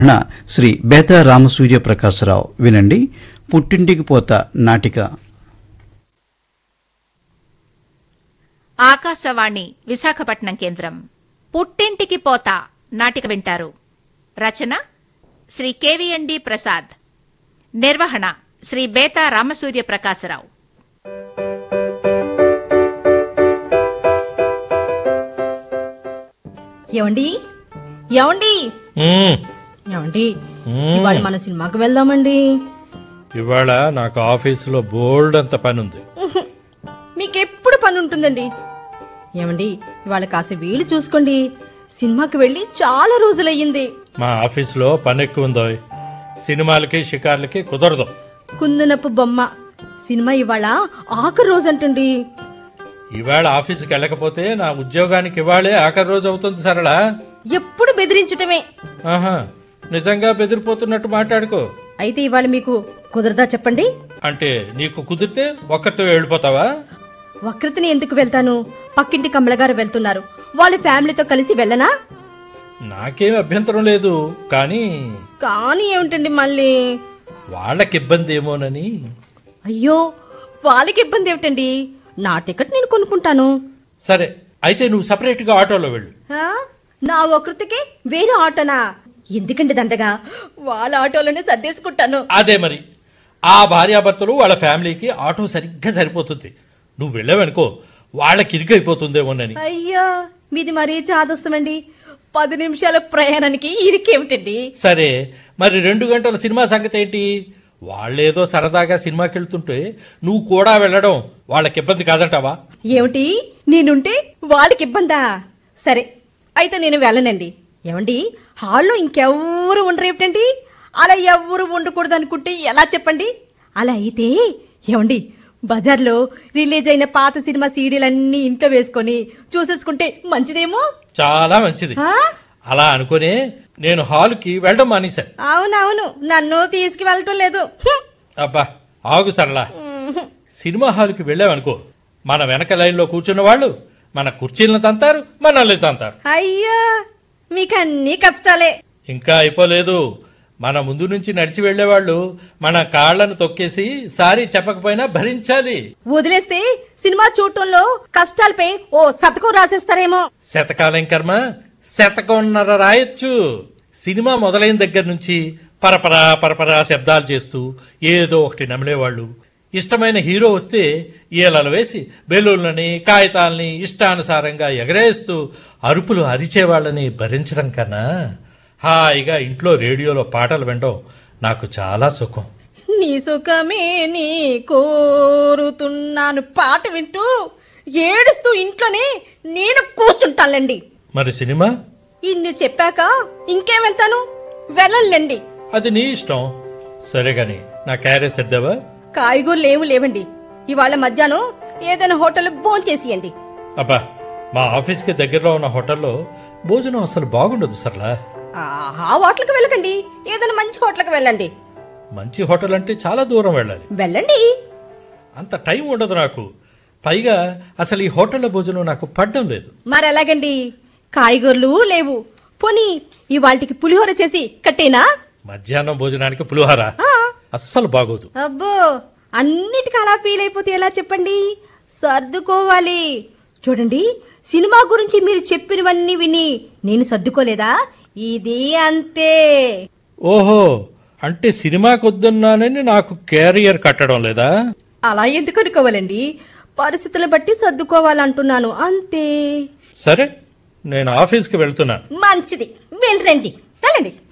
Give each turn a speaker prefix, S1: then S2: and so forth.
S1: నా శ్రీ బేతా రామసూర్య ప్రకాశరావు వినండి పుట్టింటికి పోత నాటిక
S2: ఆకాశవాణి విశాఖపట్నం కేంద్రం పుట్టింటికి పోత నాటిక వింటారు రచన శ్రీ కెవిఎండి ప్రసాద్ నిర్వహణ శ్రీ బేతా రామసూర్య ప్రకాశరావు
S3: ఏమండి ఏమండి
S4: మ్మ్.
S3: ఏమండి
S4: మ్మ్.
S3: ఇవాళ మన సినిమాకి వెళ్దామండి
S4: ఇవాళ నాకు ఆఫీసులో బోల్డ్ అంత పని ఉంది
S3: మీకెప్పుడు పని ఉంటుందండి ఏమండి ఇవాళ కాస్త వీలు చూసుకోండి సినిమాకి వెళ్ళి చాలా రోజులయ్యింది
S4: మా ఆఫీసులో పని ఎక్కువ ఉందో సినిమాలకి షికార్లకి కుదరదు
S3: కుందనపు బొమ్మ సినిమా ఇవాళ ఆఖరి రోజు అంటండి
S4: ఇవాళ ఆఫీసుకి వెళ్ళకపోతే నా ఉద్యోగానికి ఇవాళే ఆఖరి రోజు అవుతుంది సరళ
S3: ఎప్పుడు బెదిరించటమే
S4: ఆహా నిజంగా బెదిరిపోతున్నట్టు మాట్లాడుకో
S3: అయితే ఇవాళ మీకు కుదరదా చెప్పండి
S4: అంటే నీకు కుదిరితే ఒక్కరితో వెళ్ళిపోతావా
S3: వక్రతని ఎందుకు వెళ్తాను పక్కింటి కమలగారు వెళ్తున్నారు వాళ్ళ ఫ్యామిలీతో కలిసి వెళ్ళనా
S4: నాకేం అభ్యంతరం లేదు కానీ
S3: కానీ ఏమిటండి మళ్ళీ
S4: వాళ్ళకి ఇబ్బంది ఏమోనని
S3: అయ్యో వాళ్ళకి ఇబ్బంది ఏమిటండి నా టికెట్ నేను కొనుక్కుంటాను
S4: సరే అయితే నువ్వు సపరేట్గా ఆటోలో వెళ్ళు
S3: ఆ? నా ఒకృతికి వేరే ఆటోనా ఎందుకండి దండగా వాళ్ళ ఆటోలోనే సర్దేసుకుంటాను
S4: అదే మరి ఆ భార్యాభర్తలు వాళ్ళ ఫ్యామిలీకి ఆటో సరిగ్గా సరిపోతుంది నువ్వు వెళ్ళావనుకో వాళ్ళకి ఇరుకైపోతుందేమోనని
S3: అయ్యో మీది మరీ చాదొస్తామండి పది నిమిషాల ప్రయాణానికి ఇరికేమిటండి
S4: సరే మరి రెండు గంటల సినిమా సంగతి ఏంటి వాళ్ళేదో సరదాగా సినిమాకి వెళ్తుంటే నువ్వు కూడా వెళ్ళడం వాళ్ళకి ఇబ్బంది కాదంటావా
S3: ఏమిటి నేనుంటే వాళ్ళకి ఇబ్బందా సరే అయితే నేను వెళ్ళనండి ఏమండి హాల్లో ఇంకెవ్వరు ఉండరు ఏమిటండి అలా ఎవ్వరు ఉండకూడదు అనుకుంటే ఎలా చెప్పండి అలా అయితే ఏమండి బజార్లో రిలీజ్ అయిన పాత సినిమా సీడీలన్నీ ఇంట్లో వేసుకొని చూసేసుకుంటే మంచిదేమో
S4: చాలా మంచిది
S3: ఆ?
S4: అలా అనుకునే నేను హాల్కి వెళ్ళడం మానేశాను
S3: అవునవును నన్ను తీసుకువెళ్ళటం లేదు హ్మ్.
S4: అబ్బా ఆగు సరళా
S3: హ్మ్.
S4: సినిమా హాల్కి వెళ్ళావనుకో మన వెనక లైన్లో కూర్చున్న వాళ్ళు మన కుర్చీలను తంతారు మనల్ని తంతారు
S3: అయ్యో మీకన్నీ కష్టాలే
S4: ఇంకా అయిపోలేదు మన ముందు నుంచి నడిచి వెళ్ళేవాళ్ళు మన కాళ్లను తొక్కేసి సారీ చెప్పకపోయినా భరించాలి
S3: వదిలేస్తే సినిమా చూడటంలో కష్టాలపై ఓ శతకం రాసేస్తారేమో
S4: శతకాలం కర్మ శతకన్నర రాయొచ్చు సినిమా మొదలైన దగ్గర నుంచి పరపరా పరపరా శబ్దాలు చేస్తూ ఏదో ఒకటి నమిలేవాళ్ళు ఇష్టమైన హీరో వస్తే ఈలలు వేసి బెలూన్లని కాగితాలని ఇష్టానుసారంగా ఎగరేస్తూ అరుపులు అరిచేవాళ్ళని భరించడం కన్నా హాయిగా ఇంట్లో రేడియోలో పాటలు వినడం నాకు చాలా సుఖం
S3: నీ సుఖమే నీ కోరుతున్నాను పాట వింటూ ఏడుస్తూ ఇంట్లోనే నేను కూర్చుంటానులేండి
S4: మరి సినిమా
S3: ఇన్ని చెప్పాక ఇంకేం వెళ్తాను వెళ్ళండి
S4: అది నీ ఇష్టం సరే గాని నా క్యారేజ్ సర్దావా
S3: కాయగూరలు ఏమి లేవండి ఇవాళ మధ్యాహ్నం ఏదైనా హోటల్ భోజనం చేసియండి
S4: అబ్బా మా ఆఫీస్కి దగ్గరలో ఉన్న హోటల్లో భోజనం అసలు బాగుండదు సర్లా
S3: ఆ ఆ హోటల్కి వెళ్ళకండి ఏదైనా మంచి హోటల్కి వెళ్ళండి
S4: మంచి హోటల్ అంటే చాలా దూరం వెళ్ళాలి
S3: వెళ్ళండి
S4: అంత టైం ఉండదు నాకు పైగా అసలు ఈ హోటల్లో భోజనం నాకు పడ్డం లేదు
S3: మరి ఎలాగండి కాయగూరలు లేవు పోనీ ఇవాళకి పులిహోర చేసి కట్టేనా
S4: మధ్యాహ్నం భోజనానికి పులిహోర
S3: ఆ,
S4: అస్సలు బాగోదు
S3: అబ్బో అన్నిటికీ అలా ఫీల్ అయిపోతే ఎలా చెప్పండి సర్దుకోవాలి చూడండి సినిమా గురించి మీరు చెప్పినవన్నీ విని నేను సర్దుకోలేదా ఇది అంతే
S4: ఓహో అంటే సినిమాకి వద్దన్నానని నాకు క్యారియర్ కట్టడం లేదా
S3: అలా ఎందుకు అనుకోవాలండి పరిస్థితులను బట్టి సర్దుకోవాలంటున్నాను అంతే
S4: సరే నేను ఆఫీస్కి వెళ్తున్నాను
S3: మంచిది వెళ్ళరండి వెళ్ళండి